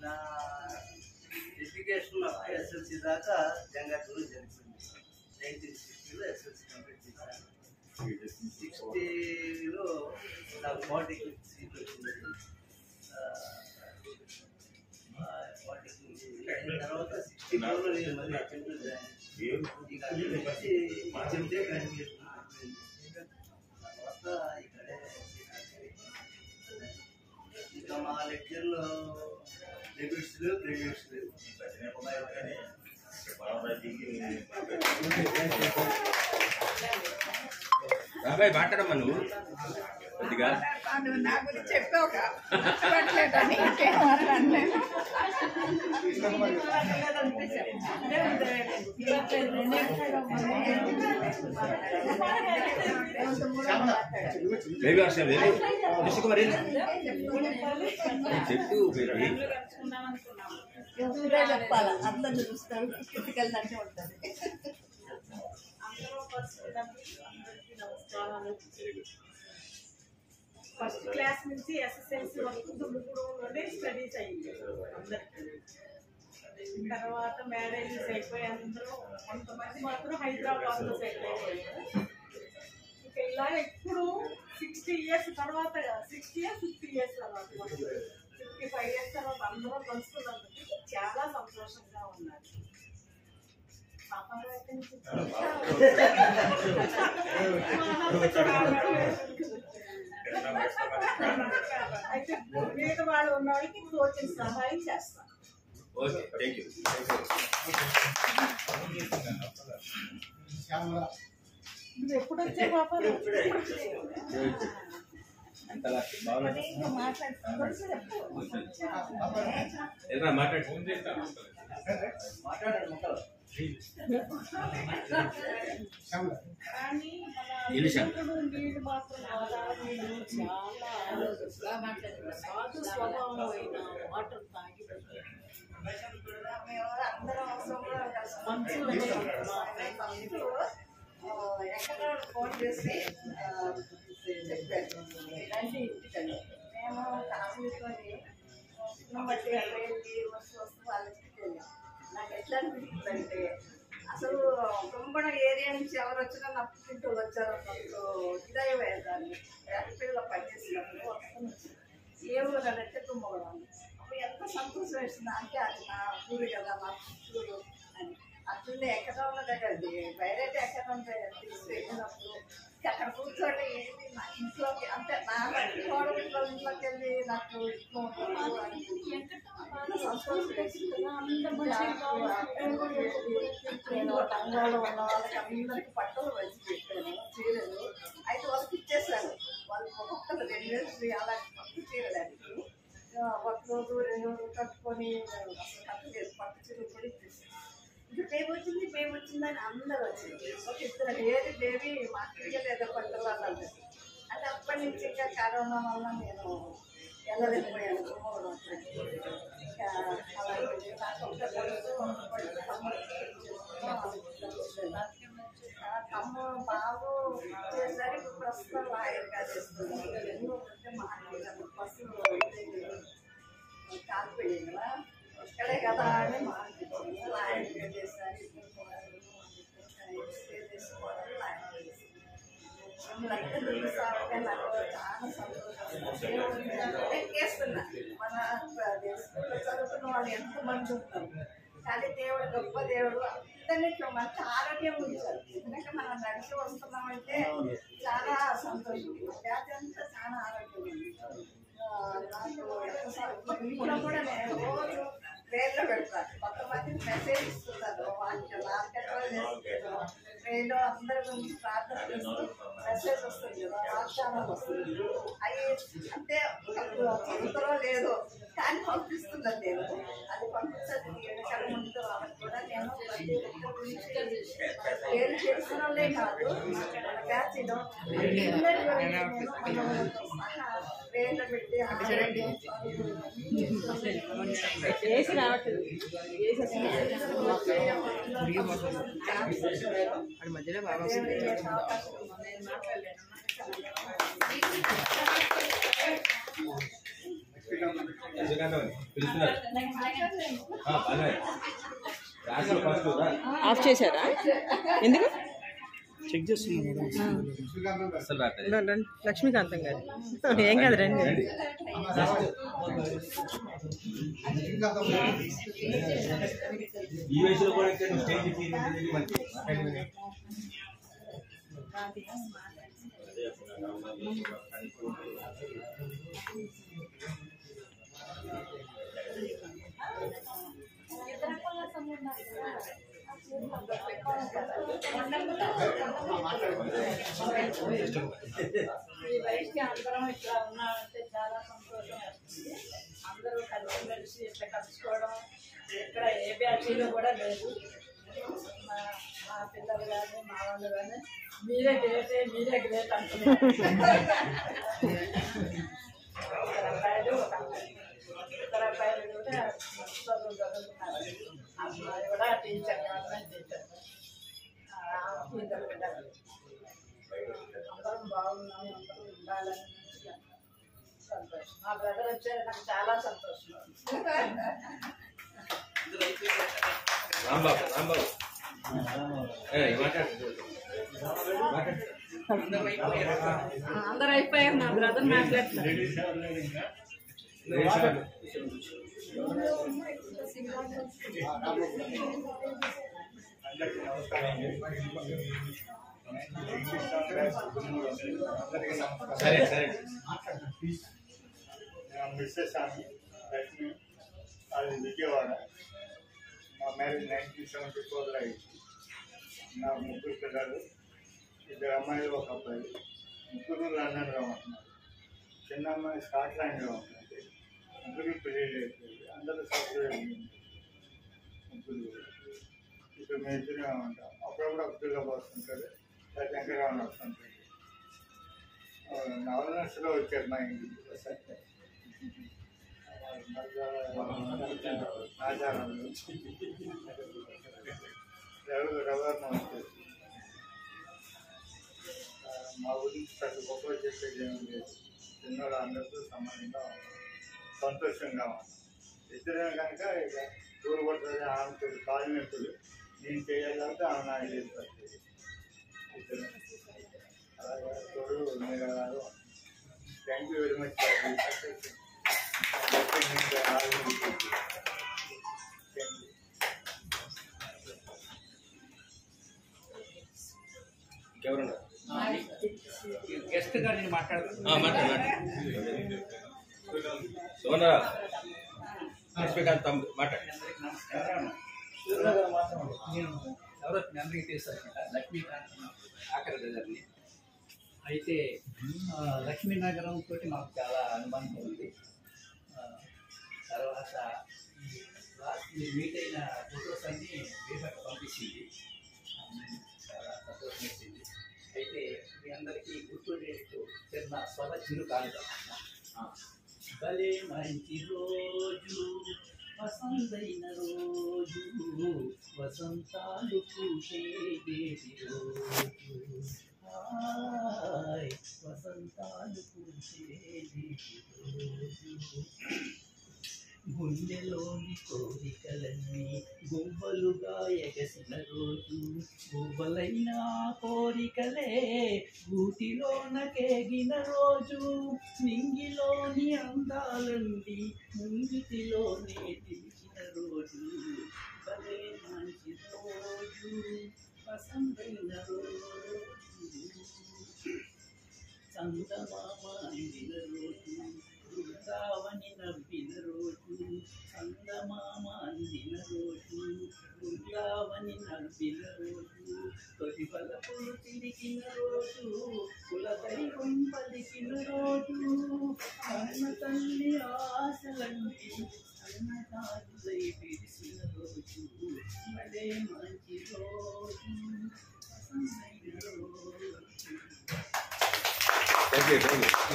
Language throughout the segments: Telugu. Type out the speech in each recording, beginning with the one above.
నా ఎడ్యుకేషన్ అప్ ఎస్ఎల్సి దాకా జంగాపూర్ జరిగింది నైన్టీన్ సిక్స్టీలో ఎస్ఎల్సి కంప్లీట్ చేశాను సిక్స్టీలో నాకు పాలిటెక్నిక్ సీట్ వచ్చింది పాలిటెక్నిక్ అయిన తర్వాత సిక్స్టీ ఫోర్లో నేను మళ్ళీ అటెంప్ట్ జాయిన్ ఇక అక్కడి నుంచి చెప్తే గ్రాడ్యుయేషన్ అయిపోయింది తర్వాత ఇక్కడే ఇంకా మా లెక్చర్లో డెబిట్స్ లేవు క్రెడిట్స్ లేవు బాబాయ్ మాట్లాడమ్మా నువ్వు కొద్దిగా నువ్వు నా గురించి చెప్పావుగా గుర్తుపట్టలేదని ఇంకేం మాట్లాడలేదు బేబీ వర్షం బేబీ కుమార్ చెట్టు బేబీ ఎవరే చెప్పాలా అందరు చూస్తారు ఫిజికల్ అంటే ఉంటుంది ఫస్ట్ క్లాస్ నుంచి ఎస్ఎస్ఎల్సి వరకు దుమ్ముగూడలోనే స్టడీస్ అయ్యింది అందరికీ తర్వాత మ్యారేజెస్ అయిపోయి అందరూ కొంతమంది మాత్రం హైదరాబాద్లో సెటిల్ అయిపోయారు ఇక ఇలా ఎప్పుడు సిక్స్టీ ఇయర్స్ తర్వాత సిక్స్టీ ఇయర్స్ ఫిఫ్టీ ఇయర్స్ తర్వాత ఫిఫ్టీ ఫైవ్ ఇయర్స్ తర్వాత అందరూ కలుసుకున్నందుకు చాలా సంతోషంగా ఉన్నారు పాపారావు ఎక్కడి నుంచి అయితే మీద వాళ్ళు ఉన్న వాళ్ళకి తోచిన సహాయం చేస్తాం ఓకే థ్యాంక్ యూ నువ్వు ఎప్పుడు వచ్చే పాపారావు ఎంతలా బాగున్నా ఇంకా మాట్లాడుతున్నారు చెప్పు ఏదైనా మాట్లాడు మాట్లాడారు మొక్కలు కానీ మన నిమిషం. ఇప్పుడు నీళ్ళు మాత్రం గోదావరిలో చాలా సాధు స్వభావం అయిన వాటర్ తాగి మేము అందరం అవసరంలో మంచులో ఎక్కడ ఫోన్ చేసి ఆ, చెప్పారు ఇలాంటి ఇంటికని మేము కాశ్మీర్లోని వస్తున్న బట్టి వెళ్ళి వస్తూ వస్తూ వాళ్ళ ఇంటికి వెళ్ళాం నాకు ఎట్లా అనిపించిందంటే అసలు కుంభణ ఏరియా నుంచి ఎవరు వచ్చినా నా పుట్టింటూ వచ్చారు అన్నప్పుడు ఇదయ్యేవారు దాన్ని ఫ్యాక్టరీలో పనిచేసినప్పుడు వస్తున్నారు ఏ ఊరు అని అంటే కుంభకోణం అప్పుడు ఎంత సంతోషం వేసింది అంటే అది నా ఊరు కదా నా పుట్టూరు అని అట్లనే ఎక్కడ ఉన్నదండి బయట ఎక్కడ ఉంటాయి తీసుకెళ్ళినప్పుడు అక్కడ కూర్చొని ఏంటి నా ఇంట్లోకి అంటే నా కోడలు ఇంట్లో ఇంట్లోకి వెళ్ళి నాకు ఇంట్లో ఉంటాను అని అంత సంతోషం వేసింది నేను తంగాలో ఉన్న వాళ్ళకి అందరికి బట్టలు వచ్చి పెట్టాను చీరలు అయితే వాళ్ళకి ఇచ్చేసాను వాళ్ళకి ఒక్కొక్కరు రెండు వేలు అలా పట్టు చీరలు అడిగి ఒక రోజు రెండు రోజులు కట్టుకొని అసలు కట్టలేదు పట్టు చీరలు కూడా ఇచ్చేసాను ఇది బేబీ వచ్చింది బేబీ వచ్చిందని అందరూ వచ్చింది ఒక ఇద్దరు ఏది బేబీ మాకు లేదా పట్టలు అన్నది అంటే అప్పటి నుంచి ఇంకా కరోనా వల్ల నేను వెళ్ళలేకపోయాను కుమ్మగూడెం అక్కడికి. ఇంకా అలాగే నాకు ఒక్క కొడుకు, కొడుకు ఆ తమ్మ బాబు చేసరికి ప్రస్తుతం లాయర్గా చేస్తున్నాను ఎందుకంటే మా ఆయన బస్సు కాలిపోయింది కదా ఇక్కడే కదా అని మాట్లాడుతుంది లాయర్గా చేశారు స్టే చేసుకోవాలని లాయర్గా చేశారు వీళ్ళందరూ చూసారంటే నాకు చాలా సంతోషం ఎక్కేస్తున్నా మన స్కూల్లో చదువుకున్న వాళ్ళు ఎంతమంది ఉన్నారు కానీ దేవుడు గొప్ప దేవుడు అందరినీ మంచి ఆరోగ్యం ఉంచారు ఎందుకంటే మనం నడిచి వస్తున్నామంటే చాలా సంతోషం జాతి అంతా చాలా ఆరోగ్యం ఉంది ఆ, నాకు ఎంత సం- ఇంట్లో కూడా నేను రోజు ట్రైన్లో పెడతాను కొంతమంది మెసేజ్ ఇస్తున్నారు వాక్యం మార్కెట్లో చేస్తున్నారు ట్రైన్లో అందరి గురించి ప్రార్థన చేస్తూ మెసేజ్ వస్తుంది కదా వాగ్దానం వస్తుంది అవి అంటే అప్పుడు చదువుతారో లేదో కానీ పంపిస్తున్నాను నేను అది పంపించదు ఎన్నికల ముందు వాళ్ళకి కూడా నేను ప్రతి ఒక్కరి గురించి పేరు తెలిసిన వాళ్ళే కాదు మన బ్యాచ్లో అందరి గురించి నేను మనవలతో సహా పేర్లు పెట్టి చేసి రావట్లేదు మధ్యలో బాగా ఎందుకంటే పిలుస్తున్నారు ఆ, బాగానే. రాశారు ఫస్ట్ రా. ఆఫ్ చేశారా ఎందుకు చెక్ చేస్తున్నాం మేడం అసలు రాత్రి రండి, రండి. లక్ష్మీకాంతం గారు ఏం కాదు రండి రండి. ఈ వయసులో కూడా ఇంకా నువ్వు స్టేజ్ ఫీల్ ఉంటుంది మంచి మాట్లాడింది. ఈ వయసుకి అందరం ఇట్లా ఉన్నామంటే చాలా సంతోషం వేస్తుంది అందరూ కలిసి మెలిసి ఇట్లా కలుసుకోవడం ఇక్కడ ఏ బ్యాచీలో కూడా లేదు మా మా పిల్లలు కానీ మా వాళ్ళు కానీ మీరే గ్రేటే మీరే గ్రేట్ అంటున్నారు ఇద్దరు అబ్బాయిలు ఒక అమ్మాయి. ఇద్దరు అబ్బాయిలు కూడా చదువు చదువుతున్నారు అమ్మాయి కూడా టీచర్ గవర్నమెంట్ టీచర్ ఆ, ఇద్దరు పిల్లలు అందరం బాగున్నాం అందరం ఉండాలని మంచిగా సంతోషం మా బ్రదర్ వచ్చారు నాకు చాలా సంతోషం రాంబాబు రాంబాబు ఏ, మాట్లాడు మాట్లాడు అందరూ అయిపోయారు మా బ్రదర్ మాట్లాడుతున్నారు లేడీస్ ఎవరు లేరు ఇంకా అందరికీ నమస్కారం అందరికీ నమస్కారం సరే సరే నా మిస్సెస్ ఆమె లక్ష్మి అది విజయవాడ మా మ్యారేజ్ నైన్టీన్ సెవెంటీ ఫోర్లో అయింది నా ముగ్గురు పిల్లలు ఇద్దరు అమ్మాయిలు ఒక అబ్బాయి ముగ్గురు లండన్లో ఉంటున్నారు చిన్న అమ్మాయి స్కాట్లాండ్లో ఉంటుంది ముగ్గురు పెళ్ళి అయిపోయింది అందరూ సాఫ్ట్వేర్ ముగ్గురు ఇప్పుడు మేము ఇద్దరే ఉంటాం అప్పుడప్పుడు అబ్దుల్లా వస్తుంటారు లేదా వెంకటరామన్ వస్తుంటారు నవనర్స్లో వచ్చారు మా ఇంటికి ఆచారంలో రవి రవాణా వచ్చారు ఆ, మా గురించి పెద్ద గొప్ప చెప్పేది ఏం లేదు చిన్నోడు అందరితో సమానంగా ఉన్నాం సంతోషంగా ఉన్నాం ఇద్దరే కనుక ఇక ఊరు పడుతుంది ఆమెతో కాలు నొప్పులు నేను చేయాలంటే ఆమె నాకు చేస్తుంది ఇద్దరు అలాగే తోడు మీరు అలాగే thank you very much thank you ఇంకెవరున్నారు గెస్ట్ గా నేను మాట్లాడుతున్నాను ఆ, మాట్లాడు మాట్లాడు సోనరా లక్ష్మీకాంత్ తమ్ముడు మాట్లాడు అందరికీ నమస్కారం నేను ఎవరో మీ అందరికీ తెలుసు అనుకుంటా లక్ష్మీకాంత్ ఆఖరి బ్రదర్ని అయితే ఆ, లక్ష్మీనగరం తోటి మాకు చాలా అనుబంధం ఉంది ఆ, తర్వాత ఈ లాస్ట్ మీరు మీట్ అయిన ఫొటోస్ అన్ని బేబట్ పంపించింది ఆ, చాలా సంతోషం వేసింది అయితే మీ అందరికీ గుర్తుండేట్టు చిన్న స్వర చిరు కాదు భలే మంచి రోజు వసంతైన రోజు వసంతాలు పూసేటి రోజు హాయ్ వసంతాలు పూసేటి రోజు గుండెలోని కోరికలన్నీ గువ్వలుగా ఎగసిన రోజు గువ్వలైన ఆ కోరికలే గూటిలోన కేగిన రోజు నింగిలోని అందాలండి ముంగిటిలోనే తెలిసిన రోజు భలే మంచి రోజు వసంతైన రోజు చందమామ అందిన రోజు బృందావని నవ్విన రోజు చందమామ అందిన రోజు బృందావని నవ్విన రోజు తొలి బలపులు తిరిగిన రోజు కుల దైవం పలికిన రోజు అన్న తల్లి ఆశలంటి అన్నదారులై విరిసిన రోజు భలే మంచి రోజు వసంతైన రోజు థ్యాంక్ యూ థ్యాంక్ యూ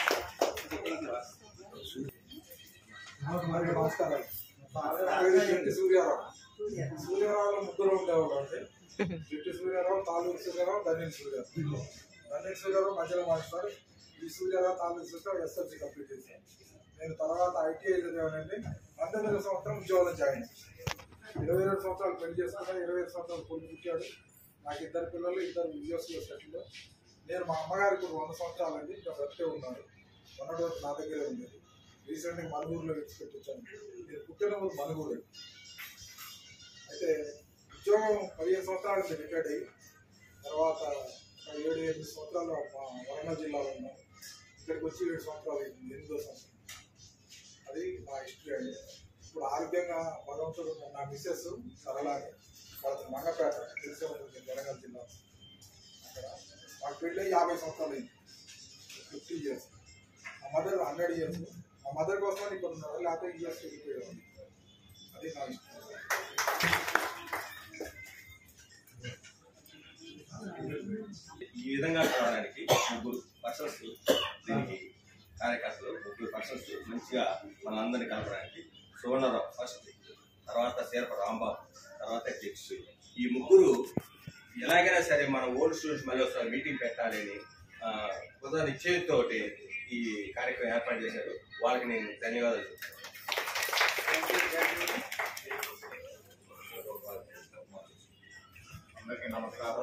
నాకు మరి నమస్కారం నా పేరు జట్టి సూర్యారావు సూర్యారావులో ముగ్గురు ఉండేవాళ్ళు అంటే జట్టి సూర్యారావు తాలూరు సూర్యారావు ధన్యం సూర్యారావు ధన్యం సూర్యారావు మధ్యలో మాస్టర్ ఈ సూర్యారావు తాలూరు సూర్యారావు ఎస్ఎల్సీ కంప్లీట్ చేశాను నేను తర్వాత ఐటీఐ చదివానండి పంతొమ్మిది సంవత్సరం ఉద్యోగంలో జాయిన్ అయ్యాను. ఇరవై రెండు సంవత్సరాలు పెళ్లి చేసుకున్నాక ఇరవై ఐదు సంవత్సరాలు కొడుకు పుట్టాడు నాకు ఇద్దరు పిల్లలు ఇద్దరు యూఎస్లో సెటిల్ నేను మా అమ్మగారికి ఇప్పుడు వంద సంవత్సరాలండి ఇంకా బ్రతికే ఉన్నారు మొన్నటి వరకు నా దగ్గరే ఉండేది రీసెంట్గా మనుగూరులో విడిచిపెట్టించాను నేను పుట్టిన ఊరు మనుగూరు అయితే ఉద్యోగం పదిహేను సంవత్సరాల నుంచి రిటైర్డ్ అయ్యి తర్వాత ఒక ఏడు ఎనిమిది సంవత్సరాలు మా వరంగల్ జిల్లాలో ఉన్నాను ఇక్కడికి వచ్చి ఏడు సంవత్సరాలు అయింది ఎనిమిదో సంవత్సరం అది నా హిస్టరీ అండి ఇప్పుడు ఆరోగ్యంగా భగవంతుడు నా మిస్సెస్ సరళ అని వాళ్ళది మంగపేట తెలిసే ఉంటుంది వరంగల్ జిల్లా అక్కడ మాకు పెళ్ళి యాభై సంవత్సరాలు అయింది ఫిఫ్టీ ఇయర్స్ మా మదర్ హండ్రెడ్ ఇయర్స్ మా మదర్ కోసం ఇక్కడ ఉన్నారు లేకపోతే ఇయర్స్ వెళ్ళిపోయేవాళ్ళు అది నా ఇష్టం ఈ విధంగా చూడడానికి ముగ్గురు పర్సన్స్ దీనికి కార్యకర్తలు ముగ్గురు పర్సన్స్ మంచిగా మనందరినీ కలపడానికి సువర్ణరావు ఫస్ట్ తర్వాత శేరప రాంబాబు తర్వాత జగ్స్ ఈ ముగ్గురు ఎలాగైనా సరే మన ఓల్డ్ స్టూడెంట్స్ మళ్ళీ ఒకసారి మీటింగ్ పెట్టాలని ఆ, కృత నిశ్చయంతో ఈ కార్యక్రమం ఏర్పాటు చేశారు వాళ్ళకి నేను ధన్యవాదాలు చెప్తాను అందరికీ నమస్కారం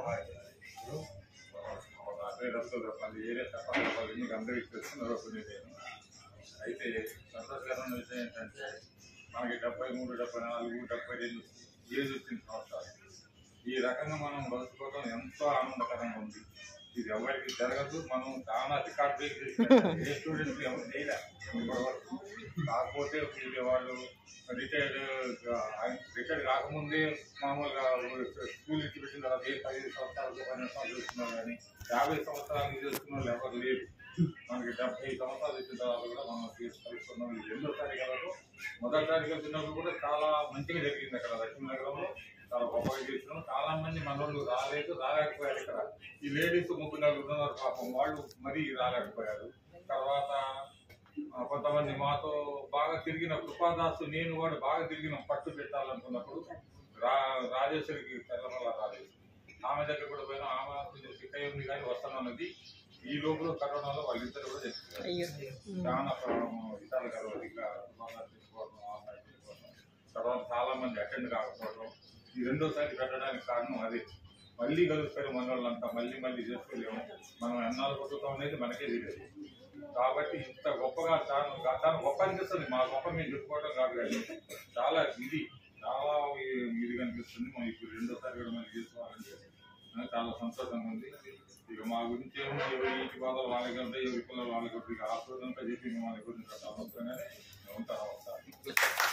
అభ్యర్థులు పది ఏరియా తప్ప పది మీకు అందరికీ తెలుస్తున్నారు కొన్ని నేను అయితే సంతోషకరమైన విషయం ఏంటంటే మనకి డెబ్బై మూడు డెబ్బై నాలుగు డెబ్బై రెండు ఏజ్ వచ్చిన సంవత్సరాలు ఈ రకంగా మనం బతుకోవడం ఎంతో ఆనందకరంగా ఉంది ఇది ఎవరికి జరగదు మనం చాలా రికార్డ్ బ్రేక్ చేసినట్టు ఏ స్టూడెంట్స్ ఎవరు చేయలే ఇప్పటివరకు కాకపోతే వీళ్ళు వాళ్ళు రిటైర్డ్ రిటైర్డ్ కాకముందే మామూలుగా స్కూల్ నుంచి పెట్టిన తర్వాత ఏ పదిహేను సంవత్సరాలకు పన్నెండు సంవత్సరాలు చూస్తున్నారు కానీ యాభై సంవత్సరాలు చూస్తున్న వాళ్ళు ఎవరు లేరు మనకి డెబ్బై సంవత్సరాలు వచ్చిన తర్వాత కూడా మనం తీసుకొస్తున్నాం ఇది రెండోసారి కలదు మొదటిసారి కలిసినప్పుడు కూడా చాలా మంచిగా జరిగింది అక్కడ లక్ష్మీనగరంలో చాలా గొప్పగా చేసినాం చాలా మంది మనోళ్ళు రాలేదు రాలేకపోయారు ఇక్కడ ఈ లేడీస్ ముగ్గురు నలుగురు ఉన్నారు పాపం వాళ్ళు మరీ రాలేకపోయారు తర్వాత ఆ, కొంతమంది మాతో బాగా తిరిగిన కృపాదాసు నేను కూడా బాగా తిరిగిన పట్టు పెట్టాలనుకున్నప్పుడు రా రాజేశ్వరికి తెల్లమల్ల రాలేదు ఆమె దగ్గర కూడా పోయినా ఆమె కొంచెం సిక్ అయి ఉంది కానీ వస్తానన్నది ఈ లోపల కరోనాలో వాళ్ళిద్దరు కూడా చచ్చిపోయారు అయ్యో చాలా ఇతరులు కదా ఇంకా కృపాదాసు తీసుకోవడం ఆమె తీసుకోవడం తర్వాత చాలా మంది అటెండ్ కాకపోవడం ఈ రెండోసారి పెట్టడానికి కారణం అదే మళ్ళీ కలుస్తారు మన వాళ్ళంతా మళ్ళీ మళ్ళీ చేసుకోలేము మనం ఎన్నాళ్ళు కొట్టుతాం అనేది మనకే తెలియదు కాబట్టి ఇంత గొప్పగా తాను తాను గొప్ప అనిపిస్తుంది మా గొప్ప మేము చెప్పుకోవడం కాదు కానీ చాలా ఇది చాలా ఇ- ఇది కనిపిస్తుంది మనం ఇప్పుడు రెండోసారి కూడా మళ్ళీ చేసుకోవాలంటే ఆ, చాలా సంతోషంగా ఉంది ఇక మా గురించి ఏముంది ఎవరి ఇంటి బాధలు వాళ్ళకి ఉంటాయి ఎవరి పిల్లలు వాళ్ళకి ఉంటాయి ఇక ఆశ్రదంతా చెప్పి మేము వాళ్ళ గురించి అంత అవసరంగానే ఉంటాం ఒకసారి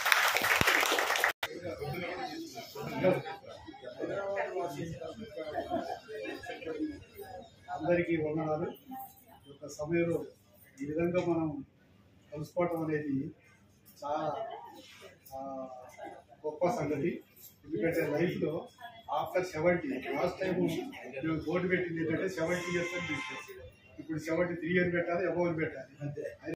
అందరికీ వందనాలు ఈ యొక్క సమయంలో ఈ విధంగా మనం కలుసుకోవటం అనేది చాలా ఆ, గొప్ప సంగతి ఎందుకంటే లైఫ్లో ఆఫ్టర్ సెవెంటీ లాస్ట్ టైం మేము బోర్డు పెట్టింది ఏంటంటే సెవెంటీ ఇయర్స్ అని పెట్టాం ఇప్పుడు సెవెంటీ త్రీ అని పెట్టాలి అబౌవ్ అని పెట్టాలి